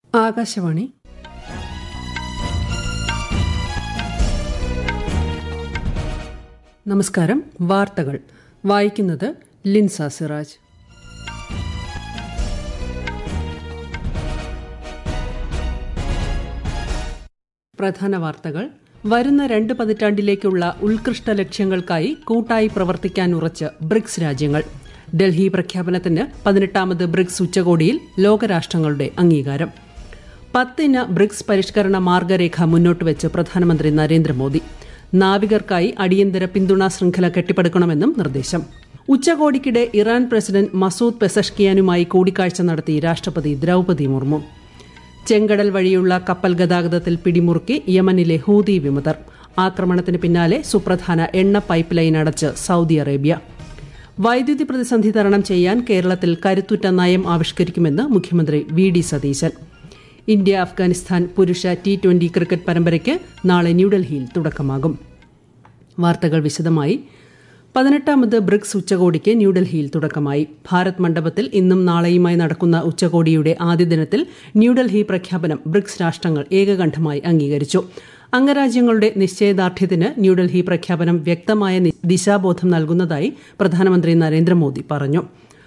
ആകാശവാണി നമസ്കാരം വാർത്തകൾ വായിക്കുന്നത് ലിൻസ സിറാജ് പ്രധാന വാർത്തകൾ വരുന്ന രണ്ട് പതിറ്റാണ്ടിലേക്കുള്ള ഉത്കൃഷ്ട ലക്ഷ്യങ്ങൾക്കായി കൂട്ടായി പ്രവർത്തിക്കാൻ ഉറച്ച് ബ്രിക്സ് രാജ്യങ്ങൾ ഡൽഹി പ്രഖ്യാപനത്തിന് പതിനെട്ടാമത് ബ്രിക്സ് ഉച്ചകോടിയിൽ ലോകരാഷ്ട്രങ്ങളുടെ അംഗീകാരം പത്തിന ബ്രിക്സ് പരിഷ്കരണ മാർഗരേഖ മുന്നോട്ട് വെച്ച് പ്രധാനമന്ത്രി നരേന്ദ്രമോദി നാവികർക്കായി അടിയന്തര പിന്തുണാ ശൃംഖല കെട്ടിപ്പടുക്കണമെന്നും നിർദ്ദേശം ഉച്ചകോടിക്കിടെ ഇറാൻ പ്രസിഡന്റ് മസൂദ് പെസഷ്കിയാനുമായി കൂടിക്കാഴ്ച നടത്തി രാഷ്ട്രപതി ദ്രൌപതി മുർമു ചെങ്കടൽ വഴിയുള്ള കപ്പൽ ഗതാഗതത്തിൽ പിടിമുറുക്കി യമനിലെ ഹൂതി വിമതർ ആക്രമണത്തിന് പിന്നാലെ സുപ്രധാന എണ്ണ പൈപ്പ് ലൈൻ അടച്ച് സൌദി അറേബ്യ വൈദ്യുതി പ്രതിസന്ധി തരണം ചെയ്യാൻ കേരളത്തിൽ കരുത്തുറ്റ നയം ആവിഷ്കരിക്കുമെന്ന് മുഖ്യമന്ത്രി V D Satheesan India Afghanistan പുരുഷ ടി ട്വന്റി ക്രിക്കറ്റ് പരമ്പരയ്ക്ക് നാളെ ന്യൂഡൽഹിയിൽ തുടക്കമാകും വാർത്തകൾ വിശദമായി പതിനെട്ടാമത് ബ്രിക്സ് ഉച്ചകോടിക്ക് ന്യൂഡൽഹിയിൽ തുടക്കമായി ഭാരത് മണ്ഡപത്തിൽ ഇന്നും നാളെയുമായി നടക്കുന്ന ഉച്ചകോടിയുടെ ആദ്യ ദിനത്തിൽ ന്യൂഡൽഹി പ്രഖ്യാപനം ബ്രിക്സ് രാഷ്ട്രങ്ങൾ ഏകകണ്ഠമായി അംഗീകരിച്ചു അംഗരാജ്യങ്ങളുടെ നിശ്ചയദാർഢ്യത്തിന് ന്യൂഡൽഹി പ്രഖ്യാപനം വ്യക്തമായ ദിശാബോധം നൽകുന്നതായി പ്രധാനമന്ത്രി നരേന്ദ്രമോദി പറഞ്ഞു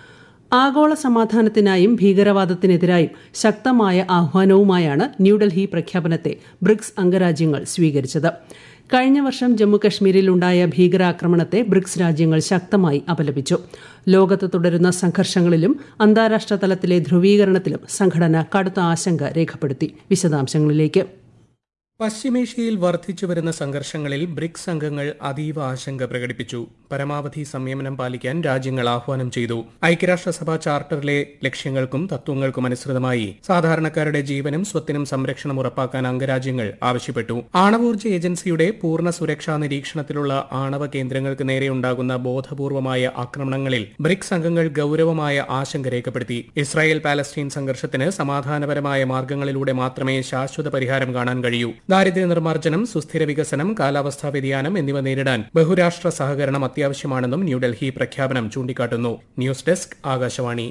ആഗോള സമാധാനത്തിനായും ഭീകരവാദത്തിനെതിരായും ശക്തമായ ആഹ്വാനവുമായാണ് ന്യൂഡൽഹി പ്രഖ്യാപനത്തെ ബ്രിക്സ് അംഗരാജ്യങ്ങൾ സ്വീകരിച്ചത് കഴിഞ്ഞ വർഷം ജമ്മുകശ്മീരിലുണ്ടായ ഭീകരാക്രമണത്തെ ബ്രിക്സ് രാജ്യങ്ങൾ ശക്തമായി അപലപിച്ചു ലോകത്ത് തുടരുന്ന സംഘർഷങ്ങളിലും അന്താരാഷ്ട്ര തലത്തിലെ ധ്രുവീകരണത്തിലും സംഘടന കടുത്ത ആശങ്ക രേഖപ്പെടുത്തി വിശദാംശങ്ങളിലേക്ക് പശ്ചിമേഷ്യയിൽ വർദ്ധിച്ചുവരുന്ന സംഘർഷങ്ങളിൽ ബ്രിക്സ് അംഗങ്ങൾ അതീവ ആശങ്ക പ്രകടിപ്പിച്ചു പരമാവധി സംയമനം പാലിക്കാൻ രാജ്യങ്ങൾ ആഹ്വാനം ചെയ്തു ഐക്യരാഷ്ട്രസഭ ചാർട്ടറിലെ ലക്ഷ്യങ്ങൾക്കും തത്വങ്ങൾക്കും അനുസൃതമായി സാധാരണക്കാരുടെ ജീവനും സ്വത്തിനും സംരക്ഷണം ഉറപ്പാക്കാൻ അംഗരാജ്യങ്ങൾ ആവശ്യപ്പെട്ടു ആണവോർജ്ജ ഏജൻസിയുടെ പൂർണ്ണ സുരക്ഷാ നിരീക്ഷണത്തിലുള്ള ആണവ കേന്ദ്രങ്ങൾക്ക് നേരെയുണ്ടാകുന്ന ബോധപൂർവമായ ആക്രമണങ്ങളിൽ ബ്രിക്സ് അംഗങ്ങൾ ഗൌരവമായ ആശങ്ക രേഖപ്പെടുത്തി ഇസ്രായേൽ പാലസ്തീൻ സംഘർഷത്തിന് സമാധാനപരമായ മാർഗങ്ങളിലൂടെ മാത്രമേ ശാശ്വത പരിഹാരം കാണാൻ കഴിയൂ ദാരിദ്ര്യ നിർമ്മാർജ്ജനം സുസ്ഥിര വികസനം കാലാവസ്ഥാ വ്യതിയാനം എന്നിവ നേരിടാൻ ബഹുരാഷ്ട്ര സഹകരണം അത്യാവശ്യമാണെന്നും ന്യൂഡൽഹി പ്രഖ്യാപനം ചൂണ്ടിക്കാട്ടുന്നു ന്യൂസ് ഡെസ്ക് ആകാശവാണി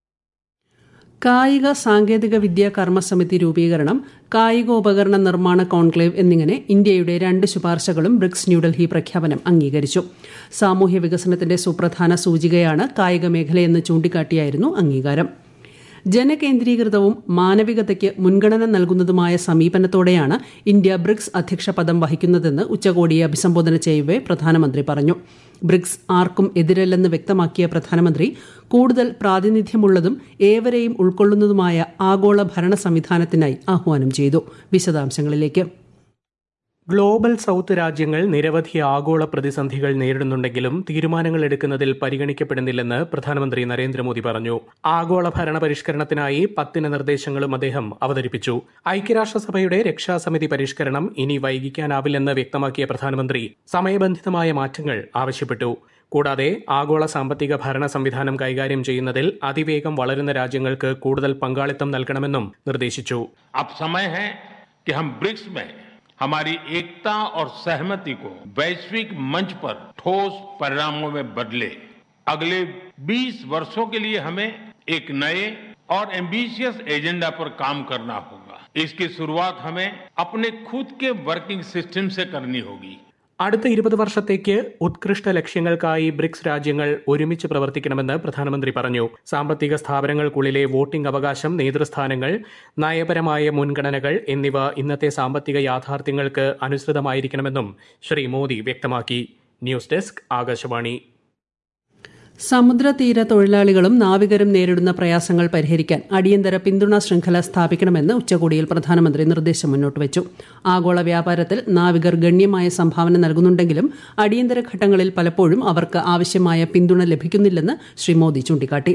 കായിക സാങ്കേതിക വിദ്യ കർമ്മസമിതി രൂപീകരണം കായികോപകരണ നിർമ്മാണ കോൺക്ലേവ് എന്നിങ്ങനെ ഇന്ത്യയുടെ രണ്ട് ശുപാർശകളും ബ്രിക്സ് ന്യൂഡൽഹി പ്രഖ്യാപനം അംഗീകരിച്ചു സാമൂഹ്യ വികസനത്തിന്റെ സുപ്രധാന സൂചികയാണ് കായിക മേഖലയെന്ന് ചൂണ്ടിക്കാട്ടിയായിരുന്നു അംഗീകാരം ജനകേന്ദ്രീകൃതവും മാനവികതയ്ക്ക് മുൻഗണന നൽകുന്നതുമായ സമീപനത്തോടെയാണ് ഇന്ത്യ ബ്രിക്സ് അധ്യക്ഷ പദം വഹിക്കുന്നതെന്ന് ഉച്ചകോടിയെ അഭിസംബോധന ചെയ്യവേ പ്രധാനമന്ത്രി പറഞ്ഞു ബ്രിക്സ് ആർക്കും എതിരല്ലെന്ന് വ്യക്തമാക്കിയ പ്രധാനമന്ത്രി കൂടുതൽ പ്രാതിനിധ്യമുള്ളതും ഏവരെയും ഉൾക്കൊള്ളുന്നതുമായ ആഗോള ഭരണ സംവിധാനത്തിനായി ആഹ്വാനം ചെയ്തു വിശദാംശങ്ങളിലേക്ക് ഗ്ലോബൽ സൌത്ത് രാജ്യങ്ങൾ നിരവധി ആഗോള പ്രതിസന്ധികൾ നേരിടുന്നുണ്ടെങ്കിലും തീരുമാനങ്ങൾ എടുക്കുന്നതിൽ പരിഗണിക്കപ്പെടുന്നില്ലെന്ന് പ്രധാനമന്ത്രി നരേന്ദ്രമോദി പറഞ്ഞു ആഗോള ഭരണ പരിഷ്കരണത്തിനായി പത്തിന് നിർദ്ദേശങ്ങളും അദ്ദേഹം അവതരിപ്പിച്ചു ഐക്യരാഷ്ട്രസഭയുടെ രക്ഷാസമിതി പരിഷ്കരണം ഇനി വൈകിക്കാനാവില്ലെന്ന് വ്യക്തമാക്കിയ പ്രധാനമന്ത്രി സമയബന്ധിതമായ മാറ്റങ്ങൾ ആവശ്യപ്പെട്ടു കൂടാതെ ആഗോള സാമ്പത്തിക ഭരണ സംവിധാനം കൈകാര്യം ചെയ്യുന്നതിൽ അതിവേഗം വളരുന്ന രാജ്യങ്ങൾക്ക് കൂടുതൽ പങ്കാളിത്തം നൽകണമെന്നും നിർദ്ദേശിച്ചു अब समय है कि हम ब्रिक्स में हमारी एकता और सहमति को वैश्विक मंच पर ठोस परिणामों में बदले अगले 20 वर्षों के लिए हमें एक नए और एम्बिशियस एजेंडा पर काम करना होगा इसकी शुरुआत हमें अपने खुद के वर्किंग सिस्टम से करनी होगी അടുത്ത ഇരുപത് വർഷത്തേക്ക് ഉത്കൃഷ്ട ലക്ഷ്യങ്ങൾക്കായി ബ്രിക്സ് രാജ്യങ്ങൾ ഒരുമിച്ച് പ്രവർത്തിക്കണമെന്ന് പ്രധാനമന്ത്രി പറഞ്ഞു സാമ്പത്തിക സ്ഥാപനങ്ങൾക്കുള്ളിലെ വോട്ടിംഗ് അവകാശം നേതൃസ്ഥാനങ്ങൾ നയപരമായ മുൻഗണനകൾ എന്നിവ ഇന്നത്തെ സാമ്പത്തിക യാഥാർത്ഥ്യങ്ങൾക്ക് അനുസൃതമായിരിക്കണമെന്നും ശ്രീ മോദി വ്യക്തമാക്കി ന്യൂസ് ഡെസ്ക് ആകാശവാണി സമുദ്രതീര തൊഴിലാളികളും നാവികരും നേരിടുന്ന പ്രയാസങ്ങൾ പരിഹരിക്കാൻ അടിയന്തര പിന്തുണാ ശൃംഖല സ്ഥാപിക്കണമെന്ന് ഉച്ചകോടിയിൽ പ്രധാനമന്ത്രി നിർദ്ദേശം മുന്നോട്ട് വെച്ചു ആഗോള വ്യാപാരത്തിൽ നാവികർ ഗണ്യമായ സംഭാവന നൽകുന്നുണ്ടെങ്കിലും അടിയന്തര ഘട്ടങ്ങളിൽ പലപ്പോഴും അവർക്ക് ആവശ്യമായ പിന്തുണ ലഭിക്കുന്നില്ലെന്ന് ശ്രീ മോദി ചൂണ്ടിക്കാട്ടി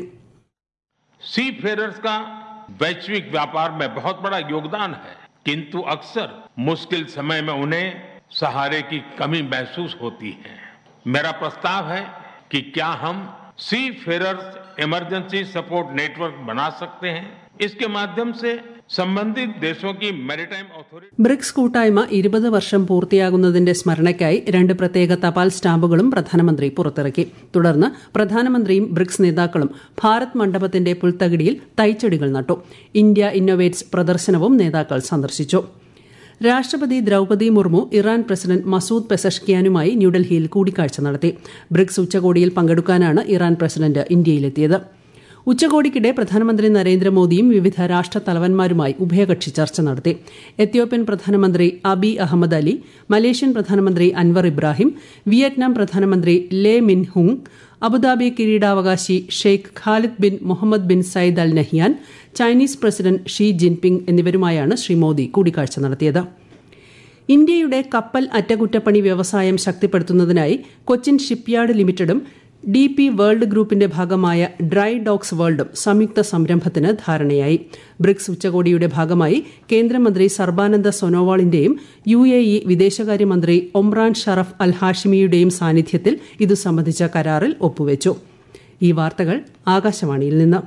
सी फेरर्स का वैश्विक व्यापार में बहुत बड़ा योगदान है किंतु अक्सर मुश्किल समय में उन्हें सहारे की कमी महसूस होती है मेरा प्रस्ताव है कि क्या हम seafarers emergency support network बना सकते हैं इसके माध्यम से संबंधित देशों की मैरिटाइम अथॉरिटी ബ്രിക്സ് കൂട്ടായ്മ ഇരുപത് വർഷം പൂർത്തിയാകുന്നതിന്റെ സ്മരണയ്ക്കായി രണ്ട് പ്രത്യേക തപാൽ സ്റ്റാമ്പുകളും പ്രധാനമന്ത്രി പുറത്തിറക്കി തുടർന്ന് പ്രധാനമന്ത്രിയും ബ്രിക്സ് നേതാക്കളും ഭാരത് മണ്ഡപത്തിന്റെ പുൽത്തകിടിയിൽ തൈച്ചെടികൾ നട്ടു ഇന്ത്യ ഇന്നൊവേറ്റ്സ് പ്രദർശനവും നേതാക്കൾ സന്ദർശിച്ചു രാഷ്ട്രപതി Draupadi Murmu Iran president Masoud പെസഷ്കിയാനുമായി ന്യൂഡൽഹിയിൽ കൂടിക്കാഴ്ച നടത്തി ബ്രിക്സ് ഉച്ചകോടിയിൽ പങ്കെടുക്കാനാണ് ഇറാൻ പ്രസിഡന്റ് ഇന്ത്യയിലെത്തിയത് ഉച്ചകോടിക്കിടെ പ്രധാനമന്ത്രി നരേന്ദ്രമോദിയും വിവിധ രാഷ്ട്ര തലവന്മാരുമായി ഉഭയകക്ഷി ചർച്ച നടത്തി എത്യോപ്യൻ പ്രധാനമന്ത്രി അബി അഹമ്മദ് അലി മലേഷ്യൻ പ്രധാനമന്ത്രി അൻവർ ഇബ്രാഹിം വിയറ്റ്നാം പ്രധാനമന്ത്രി ലേ മിൻ ഹുങ് അബുദാബി കിരീടാവകാശി Sheikh Khalid bin Mohamed bin Zayed Al Nahyan Chinese president Xi Jinping എന്നിവരുമായാണ് ശ്രീ മോദി കൂടിക്കാഴ്ച നടത്തിയത് ഇന്ത്യയുടെ കപ്പൽ അറ്റകുറ്റപ്പണി വ്യവസായം ശക്തിപ്പെടുത്തുന്നതിനായി കൊച്ചിൻ ഷിപ്പ്യാർഡ് ലിമിറ്റഡും ഡി പി വേൾഡ് ഗ്രൂപ്പിന്റെ ഭാഗമായ ഡ്രൈ ഡോക്സ് വേൾഡും സംയുക്ത സംരംഭത്തിന് ധാരണയായി ബ്രിക്സ് ഉച്ചകോടിയുടെ ഭാഗമായി കേന്ദ്രമന്ത്രി സർബാനന്ദ സൊനോവാളിന്റെയും യു എ ഇ വിദേശകാര്യമന്ത്രി ഒമ്രാൻ ഷറഫ് അൽ ഹാഷിമിയുടെയും സാന്നിധ്യത്തിൽ ഇതു സംബന്ധിച്ച കരാറിൽ ഒപ്പുവച്ചു ഈ വാർത്തകൾ ആകാശവാണിയിൽ നിന്ന്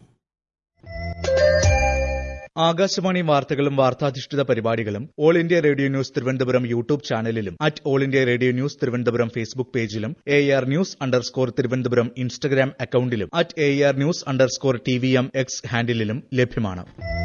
ആകാശവാണി വാർത്തകളും വാർത്താധിഷ്ഠിത പരിപാടികളും All India Radio news Thiruvananthapuram YouTube ചാനലിലും at All India Radio news Thiruvananthapuram Facebook പേജിലും A R news underscore Thiruvananthapuram Instagram അക്കൌണ്ടിലും at A R news underscore T V M X ഹാൻഡിലും ലഭ്യമാണ്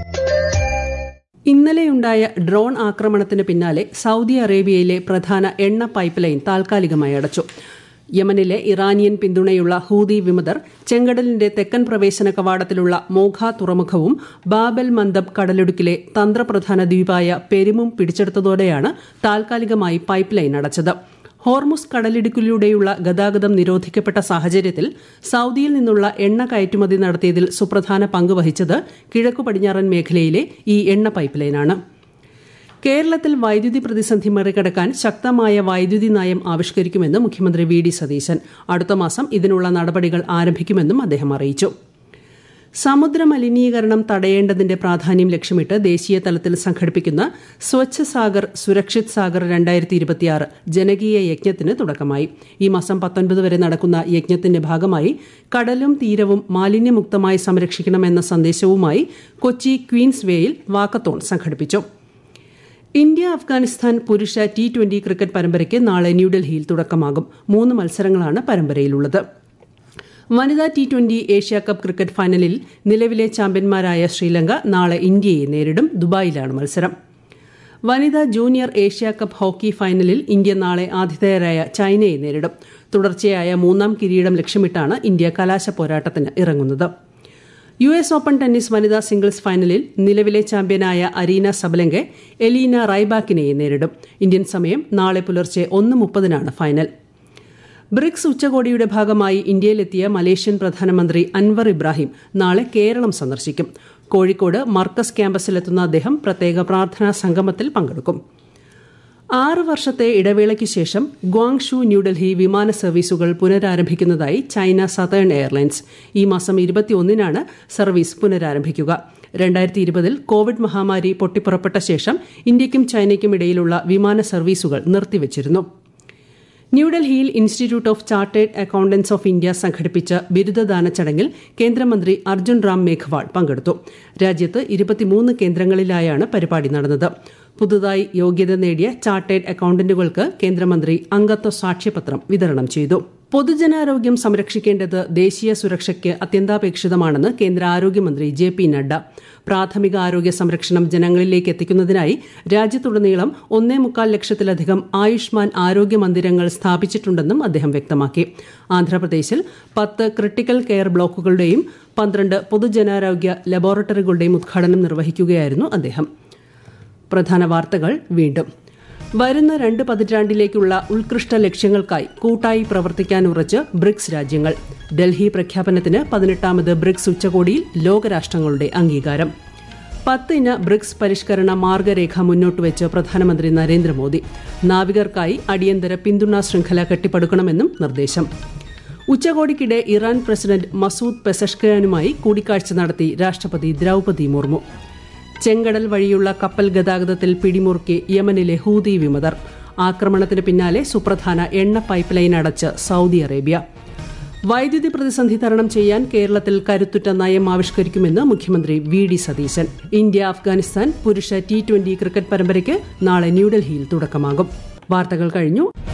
ഇന്നലെയുണ്ടായ ഡ്രോൺ ആക്രമണത്തിന് പിന്നാലെ സൌദി അറേബ്യയിലെ പ്രധാന എണ്ണ പൈപ്പ് ലൈൻ താൽക്കാലികമായി അടച്ചു യമനിലെ ഇറാനിയൻ പിന്തുണയുള്ള ഹൂതി വിമതർ ചെങ്കടലിന്റെ തെക്കൻ പ്രവേശന കവാടത്തിലുള്ള മോഖ തുറമുഖവും ബാബൽ മന്ദബ് കടലിടുക്കിലെ തന്ത്രപ്രധാന ദ്വീപായ പെരുമും പിടിച്ചെടുത്തതോടെയാണ് താൽക്കാലികമായി പൈപ്പ് ലൈൻ അടച്ചത് ഹോർമുസ് കടലിടുക്കിലൂടെയുള്ള ഗതാഗതം നിരോധിക്കപ്പെട്ട സാഹചര്യത്തിൽ സൌദിയിൽ നിന്നുള്ള എണ്ണ കയറ്റുമതി നടത്തിയതിൽ സുപ്രധാന പങ്ക് വഹിച്ചത് കിഴക്കു പടിഞ്ഞാറൻ മേഖലയിലെ ഈ എണ്ണ പൈപ്പ് ലൈനാണ് കേരളത്തിൽ വൈദ്യുതി പ്രതിസന്ധി മറികടക്കാൻ ശക്തമായ വൈദ്യുതി നയം ആവിഷ്കരിക്കുമെന്ന് മുഖ്യമന്ത്രി വി ഡി സതീശൻ അടുത്ത മാസം ഇതിനുള്ള നടപടികൾ ആരംഭിക്കുമെന്നും അദ്ദേഹം അറിയിച്ചു സമുദ്ര മലിനീകരണം തടയേണ്ടതിന്റെ പ്രാധാന്യം ലക്ഷ്യമിട്ട് ദേശീയ തലത്തിൽ സംഘടിപ്പിക്കുന്ന സ്വച്ഛ് സാഗർ സുരക്ഷിത് സാഗർ രണ്ടായിരത്തി ഇരുപത്തിയാറ് ജനകീയ യജ്ഞത്തിന് തുടക്കമായി ഈ മാസം പത്തൊൻപത് വരെ നടക്കുന്ന യജ്ഞത്തിന്റെ ഭാഗമായി കടലും തീരവും മാലിന്യമുക്തമായി സംരക്ഷിക്കണമെന്ന സന്ദേശവുമായി കൊച്ചി ക്വീൻസ് വേയിൽ വാക്കത്തോൺ സംഘടിപ്പിച്ചു ഇന്ത്യ അഫ്ഗാനിസ്ഥാൻ പുരുഷ ടി ട്വന്റി ക്രിക്കറ്റ് പരമ്പരയ്ക്ക് നാളെ ന്യൂഡൽഹിയിൽ തുടക്കമാകും മൂന്ന് മത്സരങ്ങളാണ് പരമ്പരയിലുള്ളത് വനിതാ ടി ട്വന്റി ഏഷ്യാകപ്പ് ക്രിക്കറ്റ് ഫൈനലിൽ നിലവിലെ ചാമ്പ്യന്മാരായ ശ്രീലങ്ക നാളെ ഇന്ത്യയെ നേരിടും ദുബായിലാണ് മത്സരം വനിതാ ജൂനിയർ ഏഷ്യാകപ്പ് ഹോക്കി ഫൈനലിൽ ഇന്ത്യ നാളെ ആതിഥേയരായ ചൈനയെ നേരിടും തുടർച്ചയായ മൂന്നാം കിരീടം ലക്ഷ്യമിട്ടാണ് ഇന്ത്യ കലാശ പോരാട്ടത്തിന് ഇറങ്ങുന്നത് യു എസ് ഓപ്പൺ ടെന്നീസ് വനിതാ സിംഗിൾസ് ഫൈനലിൽ നിലവിലെ ചാമ്പ്യനായ അരീന സബലങ്കെ എലീന റൈബാക്കിനെയെ നേരിടും ഇന്ത്യൻ സമയം നാളെ പുലർച്ചെ ഒന്ന് മുപ്പതിനാണ് ഫൈനൽ ബ്രിക്സ് ഉച്ചകോടിയുടെ ഭാഗമായി ഇന്ത്യയിലെത്തിയ മലേഷ്യൻ പ്രധാനമന്ത്രി അൻവർ ഇബ്രാഹിം നാളെ കേരളം സന്ദർശിക്കും കോഴിക്കോട് മർക്കസ് ക്യാമ്പസിലെത്തുന്ന അദ്ദേഹം പ്രത്യേക പ്രാർത്ഥനാ സംഗമത്തിൽ പങ്കെടുക്കും ആറ് വർഷത്തെ ഇടവേളയ്ക്ക് ശേഷം ഗ്വാങ്ഷു ന്യൂഡൽഹി വിമാന സർവീസുകൾ പുനരാരംഭിക്കുന്നതായി ചൈന സതേൺ എയർലൈൻസ് ഈ മാസം ഇരുപത്തിയൊന്നിനാണ് സർവീസ് പുനരാരംഭിക്കുക രണ്ടായിരത്തി ഇരുപതിൽ കോവിഡ് മഹാമാരി പൊട്ടിപ്പുറപ്പെട്ട ശേഷം ഇന്ത്യയ്ക്കും ചൈനയ്ക്കും ഇടയിലുള്ള വിമാന സർവീസുകൾ നിർത്തിവച്ചിരുന്നു ന്യൂഡൽഹിയിൽ institute of chartered accountants of India സംഘടിപ്പിച്ച ബിരുദദാന ചടങ്ങിൽ കേന്ദ്രമന്ത്രി അർജുൻ റാം മേഘ്വാൾ പങ്കെടുത്തു രാജ്യത്ത് ഇരുപത്തിമൂന്ന് കേന്ദ്രങ്ങളിലായാണ് പരിപാടി നടന്നത് പുതുതായി യോഗ്യത നേടിയ ചാർട്ടേഡ് അക്കൌണ്ടന്റുകൾക്ക് കേന്ദ്രമന്ത്രി അംഗത്വ സാക്ഷ്യപത്രം വിതരണം ചെയ്തു പൊതുജനാരോഗ്യം സംരക്ഷിക്കേണ്ടത് ദേശീയ സുരക്ഷയ്ക്ക് അത്യന്താപേക്ഷിതമാണെന്ന് കേന്ദ്ര ആരോഗ്യമന്ത്രി ജെ പി നഡ്ഡ പ്രാഥമിക ആരോഗ്യ സംരക്ഷണം ജനങ്ങളിലേക്ക് എത്തിക്കുന്നതിനായി രാജ്യത്തുടനീളം ഒന്നേ മുക്കാൽ ലക്ഷത്തിലധികം ആയുഷ്മാൻ ആരോഗ്യ മന്ദിരങ്ങൾ സ്ഥാപിച്ചിട്ടുണ്ടെന്നും അദ്ദേഹം വ്യക്തമാക്കി ആന്ധ്രാപ്രദേശിൽ പത്ത് ക്രിട്ടിക്കൽ കെയർ ബ്ലോക്കുകളുടെയും പന്ത്രണ്ട് പൊതുജനാരോഗ്യ ലബോറട്ടറികളുടെയും ഉദ്ഘാടനം നിർവഹിക്കുകയായിരുന്നു അദ്ദേഹം പ്രധാന വാർത്തകൾ വീണ്ടും വരുന്ന രണ്ട് പതിറ്റാണ്ടിലേക്കുള്ള ഉത്കൃഷ്ട ലക്ഷ്യങ്ങൾക്കായി കൂട്ടായി പ്രവർത്തിക്കാൻ ഉറച്ച് ബ്രിക്സ് രാജ്യങ്ങൾ ഡൽഹി പ്രഖ്യാപനത്തിന് പതിനെട്ടാമത് ബ്രിക്സ് ഉച്ചകോടിയിൽ ലോകരാഷ്ട്രങ്ങളുടെ അംഗീകാരം പത്ത് ഇന ബ്രിക്സ് പരിഷ്കരണ മാർഗരേഖ മുന്നോട്ട് വെച്ച് പ്രധാനമന്ത്രി നരേന്ദ്രമോദി നാവികർക്കായി അടിയന്തര പിന്തുണാ ശൃംഖല കെട്ടിപ്പടുക്കണമെന്നും നിർദ്ദേശം ഉച്ചകോടിക്കിടെ ഇറാൻ പ്രസിഡന്റ് മസൂദ് പെസഷ്കയാനുമായി കൂടിക്കാഴ്ച നടത്തി രാഷ്ട്രപതി ദ്രൌപതി മുർമു ചെങ്കടൽ വഴിയുള്ള കപ്പൽ ഗതാഗതത്തിൽ പിടിമുറുക്കി യമനിലെ ഹൂതി വിമതർ ആക്രമണത്തിന് പിന്നാലെ സുപ്രധാന എണ്ണ പൈപ്പ് ലൈൻ അടച്ച് സൌദി അറേബ്യ വൈദ്യുതി പ്രതിസന്ധി തരണം ചെയ്യാൻ കേരളത്തിൽ കരുത്തുറ്റ നയം ആവിഷ്കരിക്കുമെന്ന് മുഖ്യമന്ത്രി V D Satheesan India Afghanistan പുരുഷ ടി ട്വന്റി ക്രിക്കറ്റ് പരമ്പരയ്ക്ക് നാളെ ന്യൂഡൽഹിയിൽ തുടക്കമാകും വാർത്തകൾ കഴിഞ്ഞു